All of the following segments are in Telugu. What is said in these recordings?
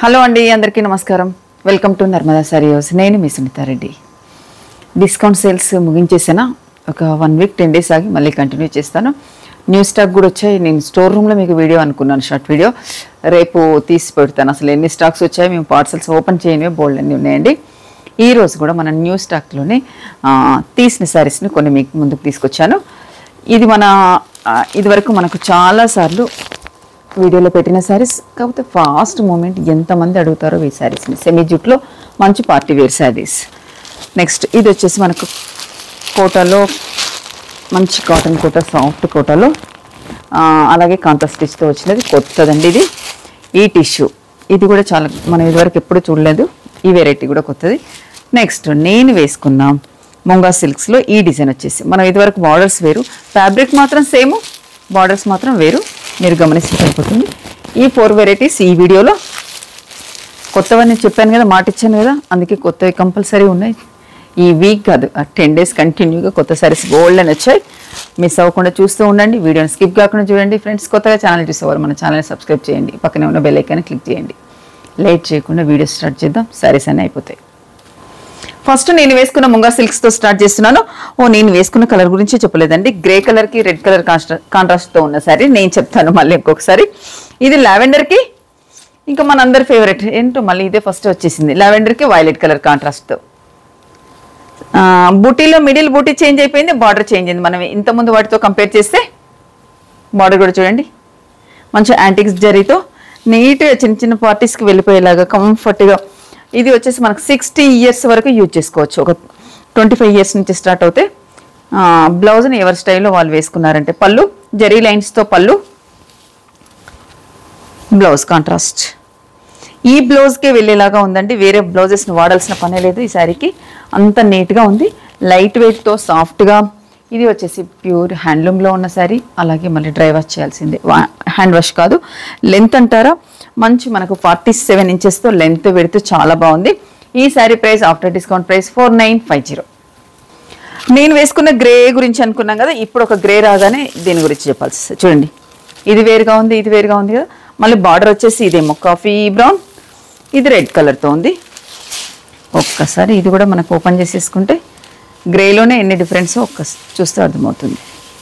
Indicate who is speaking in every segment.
Speaker 1: హలో అండి అందరికీ నమస్కారం welcome to Narmada sari house నేను మీ సునీతారెడ్డి డిస్కౌంట్ సేల్స్ ముగించేసాను ఒక వన్ వీక్ టెన్ డేస్ ఆగి మళ్ళీ కంటిన్యూ చేస్తాను న్యూ స్టాక్ కూడా వచ్చాయి నేను స్టోర్ రూమ్లో మీకు వీడియో అనుకున్నాను షార్ట్ వీడియో రేపు తీసి పెడతాను అసలు ఎన్ని స్టాక్స్ వచ్చాయి మేము పార్సల్స్ ఓపెన్ చేయనివి బోల్డ్ అన్నీ ఉన్నాయండి ఈ రోజు కూడా మన న్యూ స్టాక్లోనే ఆ, తీసిన శారీస్ని కొన్ని మీకు ముందుకు తీసుకొచ్చాను ఇది మన ఆ, ఇదివరకు మనకు చాలాసార్లు వీడియోలో పెట్టిన శారీస్ కాకపోతే ఫాస్ట్ మూమెంట్ ఎంతమంది అడుగుతారో ఈ శారీస్ని సెమీ జుట్లో మంచి పార్టీ వేర్ శారీస్ నెక్స్ట్ ఇది వచ్చేసి మనకు కోటాలో మంచి కాటన్ కోట సాఫ్ట్ కోటాలో ఆ, అలాగే కాంట్రాస్ట్ స్టిచ్తో వచ్చినది కొత్తదండి ఇది ఈ టిష్యూ ఇది కూడా చాలా మనం ఇదివరకు ఎప్పుడు చూడలేదు ఈ వెరైటీ కూడా కొత్తది నెక్స్ట్ నేను వేసుకున్న ముంగా సిల్క్స్లో ఈ డిజైన్ వచ్చేసి మనం ఇదివరకు బార్డర్స్ వేరు ఫ్యాబ్రిక్ మాత్రం సేమ్ బార్డర్స్ మాత్రం వేరు మీరు గమనిస్తే సరిపోతుంది ఈ ఫోర్ వెరైటీస్ ఈ వీడియోలో కొత్తవన్నీ చెప్పాను కదా మాట ఇచ్చాను కదా అందుకే కొత్తవి కంపల్సరీ ఉన్నాయి ఈ వీక్ కాదు టెన్ డేస్ కంటిన్యూగా కొత్త సారీస్ గోల్డ్ అని వచ్చాయి మిస్ అవ్వకుండా చూస్తూ ఉండండి వీడియోని స్కిప్ కాకుండా చూడండి ఫ్రెండ్స్ కొత్తగా ఛానల్ చూసేవారు మన ఛానల్ని సబ్స్క్రైబ్ చేయండి పక్కనే ఉన్న బెల్ ఐకాన్ని క్లిక్ చేయండి లేట్ చేయకుండా వీడియో స్టార్ట్ చేద్దాం సారీస్ అన్నీ అయిపోతాయి ఫస్ట్ నేను వేసుకున్న ముంగా సిల్క్స్ తో స్టార్ట్ చేస్తున్నాను ఓ నేను వేసుకున్న కలర్ గురించి చెప్పలేదండి గ్రే కలర్ కి రెడ్ కలర్ కాంట్రాస్ట్ తో ఉన్న సారీ నేను చెప్తాను మళ్ళీ ఇంకొకసారి ఇది లావెండర్ కి ఇంకా మన అందరి ఫేవరెట్ ఏంటో మళ్ళీ ఇదే ఫస్ట్ వచ్చేసింది లావెండర్ కి వైలెట్ కలర్ కాంట్రాస్ట్ తో ఆ, బూటీలో మిడిల్ బూటీ చేంజ్ అయిపోయింది బార్డర్ చేంజ్ అయింది మనం ఇంతకుముందు వాటితో కంపేర్ చేస్తే బార్డర్ కూడా చూడండి మంచి యాంటిక్స్ జరీతో నీట్గా చిన్న చిన్న పార్టీస్కి వెళ్ళిపోయేలాగా కంఫర్ట్గా ఇది వచ్చేసి మనకు సిక్స్టీ ఇయర్స్ వరకు యూజ్ చేసుకోవచ్చు ఒక ట్వంటీ ఫైవ్ ఇయర్స్ నుంచి స్టార్ట్ అవుతే ఆ, బ్లౌజ్ని ఎవరి స్టైల్లో వాళ్ళు వేసుకున్నారంటే పళ్ళు జరీ లైన్స్తో పళ్ళు బ్లౌజ్ కాంట్రాస్ట్ ఈ బ్లౌజ్కే వెళ్ళేలాగా ఉందండి వేరే బ్లౌజెస్ని వాడాల్సిన పనే లేదు ఈ శారీకి అంత నీట్గా ఉంది లైట్ వెయిట్తో సాఫ్ట్గా ఇది వచ్చేసి ప్యూర్ హ్యాండ్లూమ్లో ఉన్న శారీ అలాగే మళ్ళీ డ్రై వాష్ చేయాల్సిందే వా- హ్యాండ్ వాష్ కాదు లెంత్ అంటారా మంచి మనకు ఫార్టీ సెవెన్ ఇంచెస్తో లెంత్ పెడితే చాలా బాగుంది ఈ sari price after discount price four nine five zero నేను వేసుకున్న గ్రే గురించి అనుకున్నాం కదా ఇప్పుడు ఒక గ్రే రాగానే దీని గురించి చెప్పాల్సి వస్తుంది. చూడండి ఇది వేరుగా ఉంది ఇది వేరుగా ఉంది కదా మళ్ళీ బార్డర్ వచ్చేసి ఇదేమో కాఫీ బ్రౌన్ ఇది రెడ్ కలర్తో ఉంది ఒక్కసారి ఇది కూడా మనకు ఓపెన్ చేసేసుకుంటే గ్రేలోనే ఎన్ని డిఫరెన్స్ ఒక్క చూస్తే అర్థమవుతుంది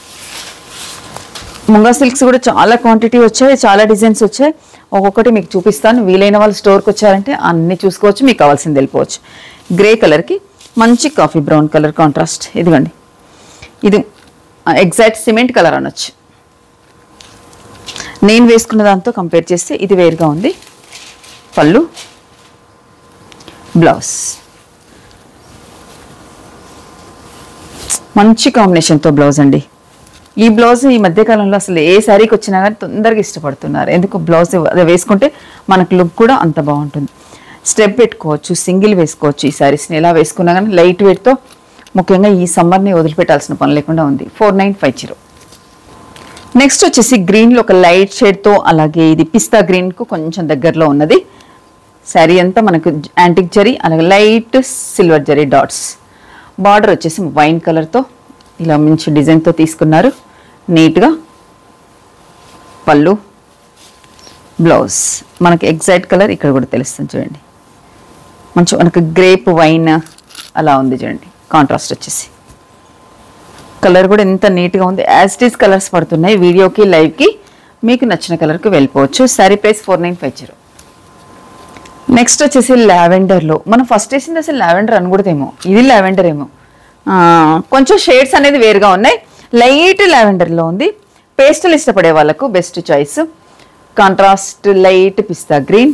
Speaker 1: ముంగా సిల్క్స్ కూడా చాలా క్వాంటిటీ వచ్చాయి చాలా డిజైన్స్ వచ్చాయి ఒక్కొక్కటి మీకు చూపిస్తాను వీలైన వాళ్ళు స్టోర్కి వచ్చారంటే అన్ని చూసుకోవచ్చు మీకు కావాల్సింది వెళ్ళిపోవచ్చు గ్రే కలర్కి మంచి కాఫీ బ్రౌన్ కలర్ కాంట్రాస్ట్ ఇదిగోండి ఇది ఎగ్జాక్ట్ సిమెంట్ కలర్ అనొచ్చు నేను వేసుకున్న దాంతో కంపేర్ చేస్తే ఇది వేరుగా ఉంది పళ్ళు బ్లౌజ్ మంచి కాంబినేషన్తో బ్లౌజ్ అండి ఈ బ్లౌజ్ ఈ మధ్యకాలంలో అసలు ఏ శారీకి వచ్చినా కానీ తొందరగా ఇష్టపడుతున్నారు ఎందుకు బ్లౌజ్ అదే వేసుకుంటే మనకు లుక్ కూడా అంత బాగుంటుంది స్టెప్ పెట్టుకోవచ్చు సింగిల్ వేసుకోవచ్చు ఈ శారీస్ని ఎలా వేసుకున్నా కానీ లైట్ వెయిట్తో ముఖ్యంగా ఈ సమ్మర్ని వదిలిపెట్టాల్సిన పని లేకుండా ఉంది four nine five zero next వచ్చేసి గ్రీన్లో ఒక లైట్ షేడ్తో అలాగే ఇది పిస్తా గ్రీన్కు కొంచెం దగ్గరలో ఉన్నది శారీ అంతా మనకు యాంటిక్ జరీ అలాగే light silver zari dots border వచ్చేసి వైన్ కలర్తో ఇలా మంచి డిజైన్తో తీసుకున్నారు నీట్గా పళ్ళు బ్లౌజ్ మనకి ఎగ్జాక్ట్ కలర్ ఇక్కడ కూడా తెలుస్తుంది చూడండి మంచి మనకు గ్రేప్ వైన్ అలా ఉంది చూడండి కాంట్రాస్ట్ వచ్చేసి కలర్ కూడా ఎంత నీట్గా ఉంది యాజ్ ఇట్ ఈస్ కలర్స్ పడుతున్నాయి వీడియోకి లైవ్కి మీకు నచ్చిన కలర్కి వెళ్ళిపోవచ్చు sari price four nine five zero next వచ్చేసి లావెండర్లో మనం ఫస్ట్ వేసింది అసలు లావెండర్ అనకూడదేమో ఇది లావెండర్ ఏమో ఆ, కొంచెం షేడ్స్ అనేది వేరుగా ఉన్నాయి లైట్ లావెండర్లో ఉంది పేస్టల్ ఇష్టపడే వాళ్ళకు best choice contrast light pista green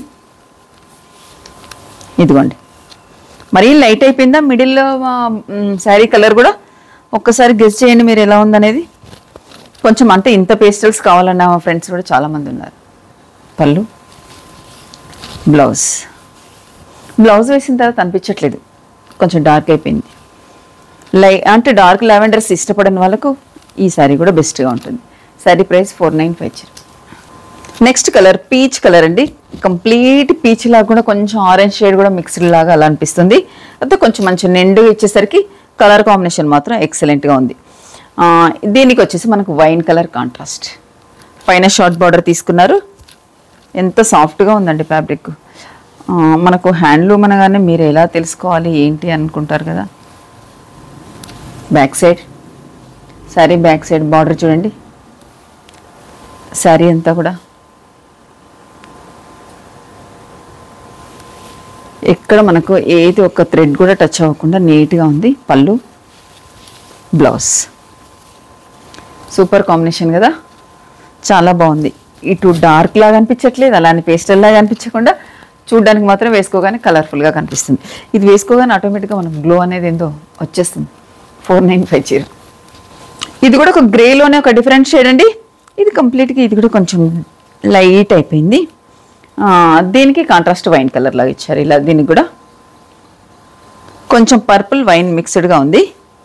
Speaker 1: ఇదిగోండి మరీ లైట్ అయిపోయిందా మిడిల్లో శారీ కలర్ కూడా ఒక్కసారి గెస్ చేయండి మీరు ఎలా ఉందనేది కొంచెం అంటే ఇంత పేస్టల్స్ కావాలన్న మా ఫ్రెండ్స్ కూడా చాలామంది ఉన్నారు పళ్ళు బ్లౌజ్ బ్లౌజ్ వేసిన తర్వాత అనిపించట్లేదు కొంచెం డార్క్ అయిపోయింది లై అంటే డార్క్ లావెండర్స్ ఇష్టపడని వాళ్ళకు ఈ శారీ కూడా బెస్ట్గా ఉంటుంది sari price four nine five zero next colour peach colour అండి కంప్లీట్ పీచ్ లాగా కూడా కొంచెం ఆరెంజ్ షేడ్ కూడా మిక్స్డ్ లాగా అలా అనిపిస్తుంది అయితే కొంచెం మంచి నిండు ఇచ్చేసరికి కలర్ కాంబినేషన్ మాత్రం ఎక్సలెంట్గా ఉంది ఆ, దీనికి వచ్చేసి మనకు వైన్ కలర్ కాంట్రాస్ట్ పైన షార్ట్ బార్డర్ తీసుకున్నారు ఎంత సాఫ్ట్గా ఉందండి ఫ్యాబ్రిక్ ఆ, మనకు హ్యాండ్లూమ్ అనగానే మీరు ఎలా తెలుసుకోవాలి ఏంటి అనుకుంటారు కదా back side sari back side border చూడండి శారీ అంతా కూడా ఎక్కడ మనకు ఏది ఒక థ్రెడ్ కూడా టచ్ అవ్వకుండా నీట్గా ఉంది పళ్ళు బ్లౌజ్ సూపర్ కాంబినేషన్ కదా చాలా బాగుంది ఇటు డార్క్ లాగా అనిపించట్లేదు అలానే పేస్టల్ లాగా అనిపించకుండా చూడడానికి మాత్రం వేసుకోగానే కలర్ఫుల్గా కనిపిస్తుంది ఇది వేసుకోగానే ఆటోమేటిక్గా మనకు గ్లో అనేది ఏందో వచ్చేస్తుంది ఫోర్ నైన్ ఫైవ్ జీరో ఇది కూడా ఒక గ్రేలోనే ఒక డిఫరెంట్ షేడ్ అండి ఇది కంప్లీట్గా ఇది కూడా కొంచెం లైట్ అయిపోయింది ఆ, దీనికి కాంట్రాస్ట్ వైన్ కలర్ లాగా ఇచ్చారు ఇలా దీనికి కూడా కొంచెం పర్పుల్ వైన్ మిక్స్డ్గా ఉంది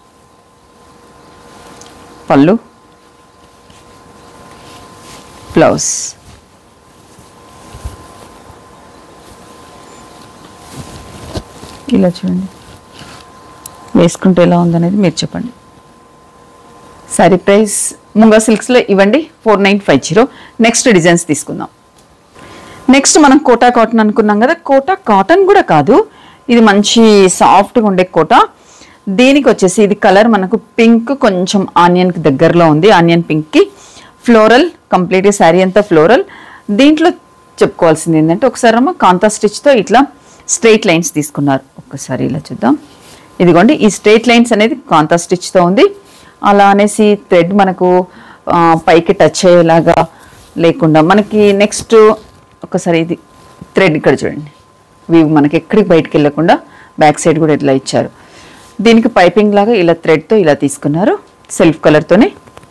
Speaker 1: పళ్ళు బ్లౌజ్ ఇలా చూడండి వేసుకుంటే ఎలా ఉందనేది మీరు చెప్పండి సారీ ప్రైస్ ముంగా సిల్క్స్లో ఇవ్వండి four nine five zero next designs తీసుకుందాం నెక్స్ట్ మనం కోటా కాటన్ అనుకున్నాం కదా కోటా కాటన్ కూడా కాదు ఇది మంచి సాఫ్ట్గా ఉండే కోటా దీనికి వచ్చేసి ఇది కలర్ మనకు పింక్ కొంచెం ఆనియన్కి దగ్గరలో ఉంది ఆనియన్ పింక్కి ఫ్లోరల్ కంప్లీట్ శారీ అంతా ఫ్లోరల్ దీంట్లో చెప్పుకోవాల్సింది ఏంటంటే ఒకసారి అమ్మ కాంతా స్టిచ్తో ఇట్లా స్ట్రైట్ లైన్స్ తీసుకున్నారు ఒక్కసారి ఇలా చూద్దాం ఇదిగోండి ఈ స్ట్రైట్ లైన్స్ అనేది కాంతా స్టిచ్తో ఉంది అలా అనేసి థ్రెడ్ మనకు ఆ, పైకి టచ్ అయ్యేలాగా లేకుండా మనకి నెక్స్ట్ ఒకసారి ఇది థ్రెడ్ ఇక్కడ చూడండి వీవ్ మనకి ఎక్కడికి బయటికి వెళ్ళకుండా బ్యాక్ సైడ్ కూడా ఇట్లా ఇచ్చారు దీనికి పైపింగ్ లాగా ఇలా థ్రెడ్తో ఇలా తీసుకున్నారు సెల్ఫ్ కలర్తోనే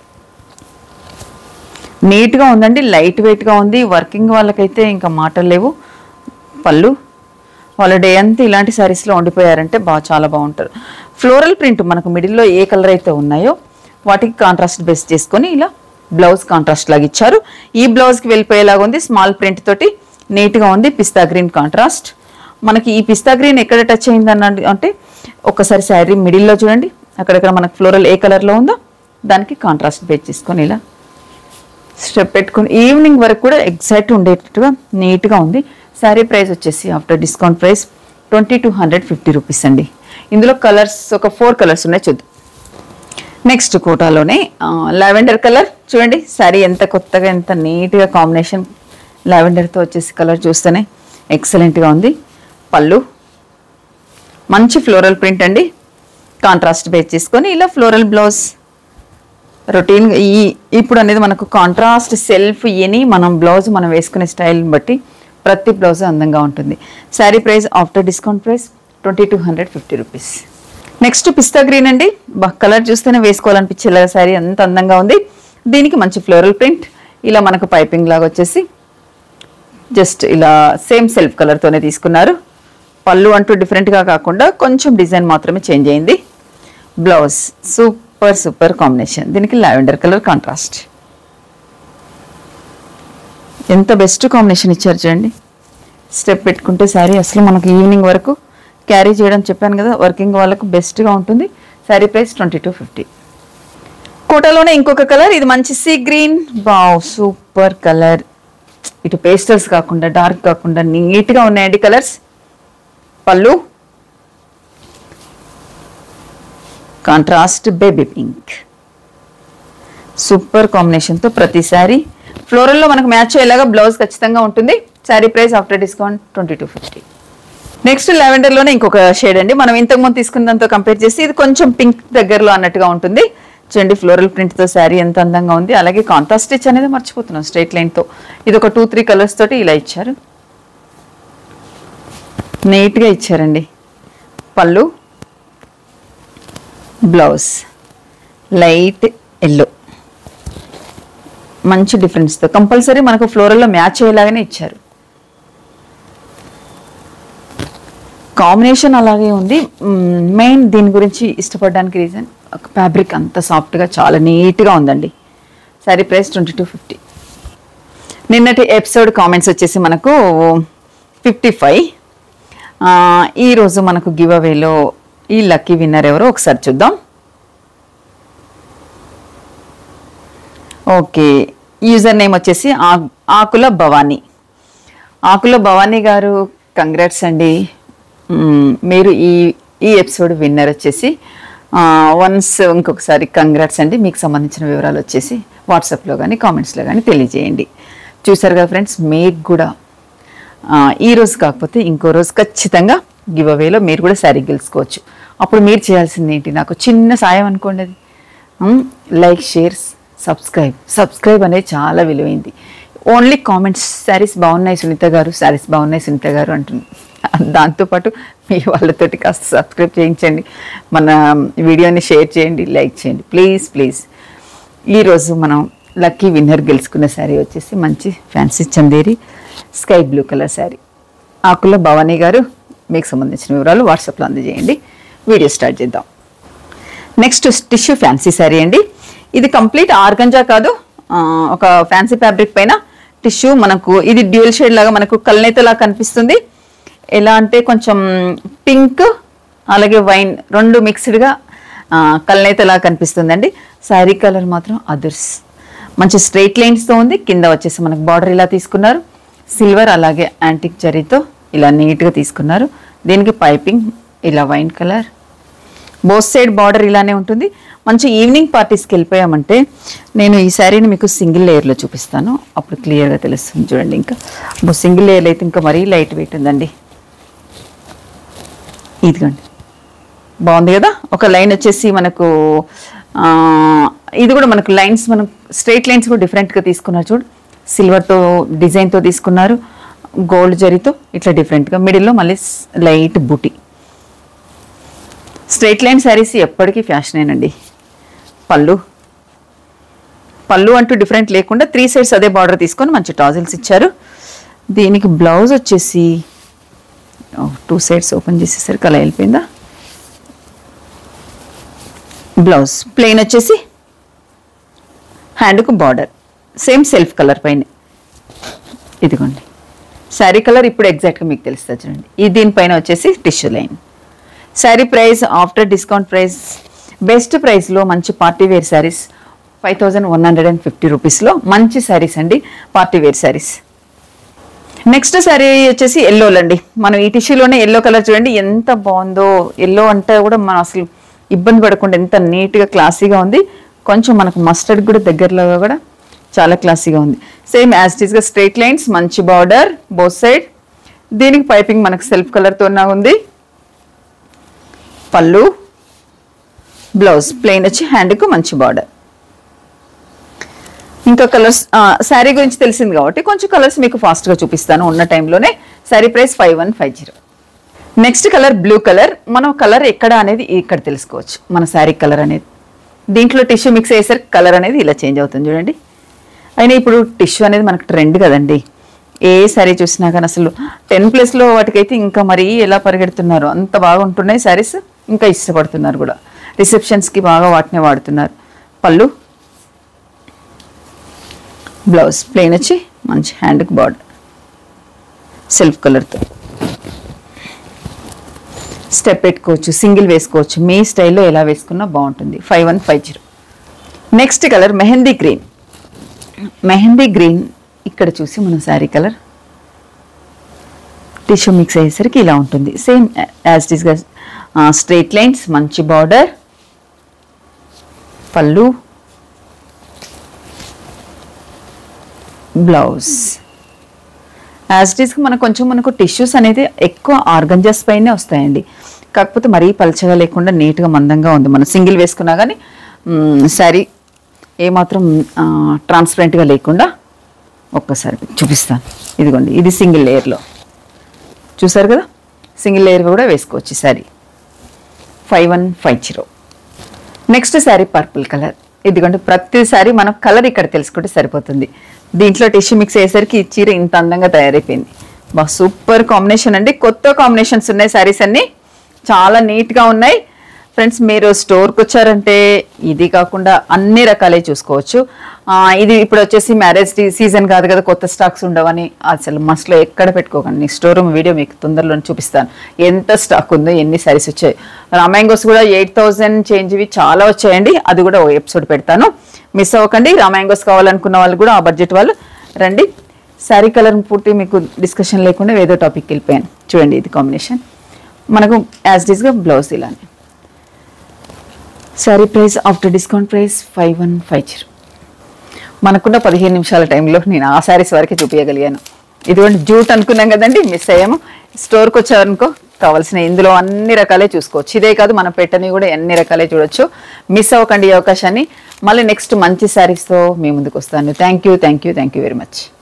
Speaker 1: నీట్గా ఉందండి లైట్ వెయిట్గా ఉంది వర్కింగ్ వాళ్ళకైతే ఇంకా మాటలు లేవు పళ్ళు వాళ్ళ డే అంతా ఇలాంటి శారీస్లో ఉండిపోయారంటే బాగా చాలా బాగుంటారు ఫ్లోరల్ ప్రింట్ మనకు మిడిల్లో ఏ కలర్ అయితే ఉన్నాయో వాటికి కాంట్రాస్ట్ బేస్ చేసుకొని ఇలా బ్లౌజ్ కాంట్రాస్ట్ లాగా ఇచ్చారు ఈ బ్లౌజ్కి వెళ్ళిపోయేలాగా ఉంది స్మాల్ ప్రింట్ తోటి నీట్గా ఉంది పిస్తా గ్రీన్ కాంట్రాస్ట్ మనకి ఈ పిస్తా గ్రీన్ ఎక్కడ టచ్ అయింది అన్నది అంటే ఒకసారి శారీ మిడిల్లో చూడండి అక్కడక్కడ మనకు ఫ్లోరల్ ఏ కలర్లో ఉందో దానికి కాంట్రాస్ట్ బేస్ చేసుకొని ఇలా స్టెప్ పెట్టుకుని ఈవినింగ్ వరకు కూడా ఎగ్జాక్ట్ ఉండేటట్టుగా నీట్గా ఉంది శారీ ప్రైస్ వచ్చేసి after discount price twenty two hundred fifty rupees అండి ఇందులో కలర్స్ ఒక ఫోర్ కలర్స్ ఉన్నాయి చూద్దాం నెక్స్ట్ కోటాలోనే లావెండర్ కలర్ చూడండి శారీ ఎంత కొత్తగా ఎంత నీట్గా కాంబినేషన్ లావెండర్తో వచ్చేసి కలర్ చూస్తేనే ఎక్సలెంట్గా ఉంది పళ్ళు మంచి ఫ్లోరల్ ప్రింట్ అండి కాంట్రాస్ట్ బేస్ చేసుకొని ఇలా ఫ్లోరల్ బ్లౌజ్ రొటీన్ ఈ ఇప్పుడు అనేది మనకు కాంట్రాస్ట్ సెల్ఫ్ ఎని మనం బ్లౌజ్ మనం వేసుకునే స్టైల్ బట్టి ప్రతి బ్లౌజ్ అందంగా ఉంటుంది sari price after discount price twenty two hundred fifty rupees next pista green అండి కలర్ చూస్తేనే వేసుకోవాలనిపించేలా శారీ అంత అందంగా ఉంది దీనికి మంచి ఫ్లోరల్ ప్రింట్ ఇలా మనకు పైపింగ్ లాగా వచ్చేసి జస్ట్ ఇలా సేమ్ సెల్ఫ్ కలర్తోనే తీసుకున్నారు పళ్ళు అంటూ డిఫరెంట్గా కాకుండా కొంచెం డిజైన్ మాత్రమే చేంజ్ అయింది బ్లౌజ్ సూపర్ సూపర్ కాంబినేషన్ దీనికి లావెండర్ కలర్ కాంట్రాస్ట్ ఎంత బెస్ట్ కాంబినేషన్ ఇచ్చారు చూడండి స్టెప్ పెట్టుకుంటే శారీ అసలు మనకి ఈవినింగ్ వరకు క్యారీ చేయడం చెప్పాను కదా వర్కింగ్ వాళ్ళకు బెస్ట్గా ఉంటుంది sari price twenty two fifty కోటలోనే ఇంకొక కలర్ ఇది మంచి సీ గ్రీన్ బావ్ సూపర్ కలర్ ఇటు పేస్టల్స్ కాకుండా డార్క్ కాకుండా నీట్గా ఉన్నాయండి కలర్స్ పళ్ళు కాంట్రాస్ట్ బేబీ పింక్ సూపర్ కాంబినేషన్తో ప్రతి శారీ ఫ్లోరల్లో మనకు మ్యాచ్ అయ్యేలాగా బ్లౌజ్ ఖచ్చితంగా ఉంటుంది sari price after discount twenty two fifty next లావెండర్లోనే ఇంకొక షేడ్ అండి మనం ఇంతకుముందు తీసుకున్న దాంతో కంపేర్ చేసి ఇది కొంచెం పింక్ దగ్గరలో అన్నట్టుగా ఉంటుంది చూడండి ఫ్లోరల్ ప్రింట్తో శారీ ఎంత అందంగా ఉంది అలాగే కాంట్రాస్ట్ స్టిచ్ అనేది మర్చిపోతున్నాం స్ట్రైట్ లైన్తో ఇది ఒక టూ త్రీ కలర్స్ తోటి ఇలా ఇచ్చారు నీట్గా ఇచ్చారండి పళ్ళు బ్లౌజ్ లైట్ ఎల్లో మంచి డిఫరెన్స్తో కంపల్సరీ మనకు ఫ్లోరల్లో మ్యాచ్ అయ్యేలాగానే ఇచ్చారు కాంబినేషన్ అలాగే ఉంది మెయిన్ దీని గురించి ఇష్టపడడానికి రీజన్ ఒక ఫ్యాబ్రిక్ అంత సాఫ్ట్గా చాలా నీట్గా ఉందండి sari price twenty two fifty నిన్నటి ఎపిసోడ్ కామెంట్స్ వచ్చేసి మనకు ఫిఫ్టీ ఫైవ్ ఈరోజు మనకు గివ్ అవేలో ఈ లక్కీ విన్నర్ ఎవరో ఒకసారి చూద్దాం ఓకే యూజర్ నేమ్ వచ్చేసి ఆ- ఆకుల భవానీ ఆకుల భవానీ గారు కంగ్రాట్స్ అండి మ్మ్, మీరు ఈ ఈ ఎపిసోడ్ విన్నర్ వచ్చేసి వన్స్ ఇంకొకసారి కంగ్రాట్స్ అండి మీకు సంబంధించిన వివరాలు వచ్చేసి వాట్సాప్లో కానీ కామెంట్స్లో కానీ తెలియజేయండి చూసారు కదా ఫ్రెండ్స్ మీకు కూడా ఆ, ఈ రోజు కాకపోతే ఇంకో రోజు ఖచ్చితంగా గివ్ అవేలో మీరు కూడా శారీ గెలుచుకోవచ్చు అప్పుడు మీరు చేయాల్సింది ఏంటి నాకు చిన్న సాయం అనుకోండి అది లైక్ షేర్ సబ్స్క్రైబ్ సబ్స్క్రైబ్ అనేది చాలా విలువైంది ఓన్లీ కామెంట్స్ శారీస్ బాగున్నాయి సునీత గారు శారీస్ బాగున్నాయి సునీత గారు అంటుంది దాంతోపాటు మీ వాళ్ళతోటి కాస్త సబ్స్క్రైబ్ చేయించండి మన వీడియోని షేర్ చేయండి లైక్ చేయండి ప్లీజ్ ప్లీజ్ ఈరోజు మనం లక్కీ విన్నర్ గెలుచుకున్న శారీ వచ్చేసి మంచి fancy Chanderi sky blue colour sari Akula Bhavani garu మీకు సంబంధించిన వివరాలు వాట్సాప్లో అందజేయండి వీడియో స్టార్ట్ చేద్దాం నెక్స్ట్ టిష్యూ ఫ్యాన్సీ శారీ అండి ఇది కంప్లీట్ ఆర్గంజా కాదు ఆ, ఒక ఫ్యాన్సీ ఫ్యాబ్రిక్ పైన టిష్యూ మనకు ఇది డ్యూయల్ షేడ్ లాగా మనకు కల్నేతలా కనిపిస్తుంది ఎలా అంటే కొంచెం పింక్ అలాగే వైన్ రెండు మిక్స్డ్గా కల్నేతలా కనిపిస్తుందండి శారీ కలర్ మాత్రం అదర్స్ మంచి స్ట్రైట్ లైన్స్తో ఉంది కింద వచ్చేసి మనకు బార్డర్ ఇలా తీసుకున్నారు సిల్వర్ అలాగే యాంటిక్ జరీతో ఇలా నీట్గా తీసుకున్నారు దీనికి పైపింగ్ ఇలా wine colour both side border ఇలానే ఉంటుంది మంచి ఈవినింగ్ పార్టీస్కి వెళ్ళిపోయామంటే నేను ఈ శారీని మీకు సింగిల్ లేయర్లో చూపిస్తాను అప్పుడు క్లియర్గా తెలుస్తుంది చూడండి ఇంకా సింగిల్ లేయర్లో అయితే ఇంకా మరీ లైట్ వెయిట్ ఉందండి ఇదిగోండి బాగుంది కదా ఒక లైన్ వచ్చేసి మనకు ఆ, ఇది కూడా మనకు లైన్స్ మనం స్ట్రైట్ లైన్స్ కూడా డిఫరెంట్గా తీసుకున్నారు చూడు సిల్వర్తో డిజైన్తో తీసుకున్నారు గోల్డ్ జరీతో ఇట్లా డిఫరెంట్గా మిడిల్లో మళ్ళీ లైట్ బూటీ స్ట్రైట్ లైన్ శారీస్ ఎప్పటికీ ఫ్యాషనేనండి పళ్ళు పళ్ళు అంటూ డిఫరెంట్ లేకుండా త్రీ సైడ్స్ అదే బార్డర్ తీసుకొని మంచి టాజిల్స్ ఇచ్చారు దీనికి బ్లౌజ్ వచ్చేసి టూ సైడ్స్ ఓపెన్ చేసేసరికి అలా వెళ్ళిపోయిందా బ్లౌజ్ ప్లెయిన్ వచ్చేసి హ్యాండ్కు బార్డర్ సేమ్ సెల్ఫ్ కలర్ పైన ఇదిగోండి శారీ కలర్ ఇప్పుడు ఎగ్జాక్ట్గా మీకు తెలుస్తుంది చూడండి ఈ దీనిపైన వచ్చేసి tissue line sari price after discount price best ప్రైస్లో మంచి party wear saris five thousand one hundred and fifty రూపీస్లో మంచి శారీస్ అండి party wear saris next sari వచ్చేసి ఎల్లోలు అండి మనం ఈ టిష్యూలోనే ఎల్లో కలర్ చూడండి ఎంత బాగుందో ఎల్లో అంటే కూడా మనం అసలు ఇబ్బంది పడకుండా ఎంత నీట్గా క్లాసీగా ఉంది కొంచెం మనకు మస్టర్డ్ కూడా దగ్గరలో కూడా చాలా క్లాసీగా ఉంది సేమ్ యాజ్ టీస్గా స్ట్రైట్ లైన్స్ మంచి బార్డర్ బోత్ సైడ్ దీనికి పైపింగ్ మనకు సెల్ఫ్ కలర్తో ఉంది పళ్ళు బ్లౌజ్ ప్లెయిన్ వచ్చి హ్యాండ్కు మంచి బార్డర్ ఇంకా కలర్స్ శారీ గురించి తెలిసింది కాబట్టి కొంచెం కలర్స్ మీకు ఫాస్ట్గా చూపిస్తాను ఉన్న టైంలోనే sari price five one five zero next colour blue colour మనం కలర్ ఎక్కడ అనేది ఇక్కడ తెలుసుకోవచ్చు మన శారీ కలర్ అనేది దీంట్లో టిష్యూ మిక్స్ అయ్యేసరికి కలర్ అనేది ఇలా చేంజ్ అవుతుంది చూడండి అయినా ఇప్పుడు టిష్యూ అనేది మనకు ట్రెండ్ కదండి ఏ శారీ చూసినా కానీ అసలు టెన్ ప్లస్లో వాటికైతే ఇంకా మరీ ఎలా పరిగెడుతున్నారు అంత బాగా ఉంటున్నాయి శారీస్ ఇంకా ఇష్టపడుతున్నారు కూడా రిసెప్షన్స్కి బాగా వాటినే వాడుతున్నారు పళ్ళు బ్లౌజ్ ప్లెయిన్ వచ్చి మంచి హ్యాండ్కి బార్డర్ సెల్ఫ్ కలర్తో స్టెప్ పెట్టుకోవచ్చు సింగిల్ వేసుకోవచ్చు మీ స్టైల్లో ఎలా వేసుకున్నా బాగుంటుంది five one five zero next colour mehndi green mehndi green ఇక్కడ చూసి మనం శారీ కలర్ టిష్యూ మిక్స్ అయ్యేసరికి ఇలా ఉంటుంది సేమ్ యాజ్ ఇట్ ఈస్గా స్ట్రైట్ లైన్స్ మంచి బార్డర్ పళ్ళు బ్లౌజ్ యాజ్ ఇట్ ఈస్గా మనకు కొంచెం మనకు టిష్యూస్ అనేది ఎక్కువ ఆర్గంజాస్ పైనే వస్తాయండి కాకపోతే మరీ పలచగా లేకుండా నీట్గా మందంగా ఉంది మనం సింగిల్ వేసుకున్నా కానీ శారీ ఏమాత్రం ట్రాన్స్పరెంట్గా లేకుండా ఒక్కసారి చూపిస్తాను ఇదిగోండి ఇది సింగిల్ లేయర్లో చూసారు కదా సింగిల్ లేయర్ కూడా వేసుకోవచ్చు ఈ sari five one five zero next sari purple colour ఇదిగోండి ప్రతి శారీ మనం కలర్ ఇక్కడ తెలుసుకుంటే సరిపోతుంది దీంట్లో టిష్యూ మిక్స్ అయ్యేసరికి ఈ చీర ఇంత అందంగా తయారైపోయింది బా సూపర్ కాంబినేషన్ అండి కొత్త కాంబినేషన్స్ ఉన్నాయి శారీస్ అన్నీ చాలా నీట్గా ఉన్నాయి ఫ్రెండ్స్ మీరు స్టోర్కి వచ్చారంటే ఇది కాకుండా అన్ని రకాలే చూసుకోవచ్చు ఆ, ఇది ఇప్పుడు వచ్చేసి మ్యారేజ్ సీజన్ కాదు కదా కొత్త స్టాక్స్ ఉండవని అసలు మస్ట్లో ఎక్కడ పెట్టుకోకండి స్టోర్ రూమ్ వీడియో మీకు తొందరలో చూపిస్తాను ఎంత స్టాక్ ఉందో ఎన్ని సారీస్ వచ్చాయి రామాయంగోస్ కూడా ఎయిట్ థౌజండ్ చేంజ్వి చాలా వచ్చాయండి అది కూడా ఓ ఎపిసోడ్ పెడతాను మిస్ అవ్వకండి రామాయంగోస్ కావాలనుకున్న వాళ్ళు కూడా ఆ బడ్జెట్ వాళ్ళు రండి శారీ కలర్ పూర్తి మీకు డిస్కషన్ లేకుండా ఏదో టాపిక్ వెళ్ళిపోయాను చూడండి ఇది కాంబినేషన్ మనకు యాజ్ డిస్గా బ్లౌజ్ ఇలానే sari price after discount price five one five zero మనకున్న పదిహేను నిమిషాల టైంలో నేను ఆ శారీస్ వరకే చూపించగలిగాను ఇటువంటి జూట్ అనుకున్నాం కదండి మిస్ అయ్యాము స్టోర్కి వచ్చారనుకో కావాల్సిన ఇందులో అన్ని రకాలే చూసుకోవచ్చు ఇదే కాదు మనం పెట్టని కూడా అన్ని రకాలే చూడొచ్చు మిస్ అవ్వకండి ఈ అవకాశాన్ని మళ్ళీ నెక్స్ట్ మంచి శారీస్తో మీ ముందుకు వస్తాను thank you thank you thank you very much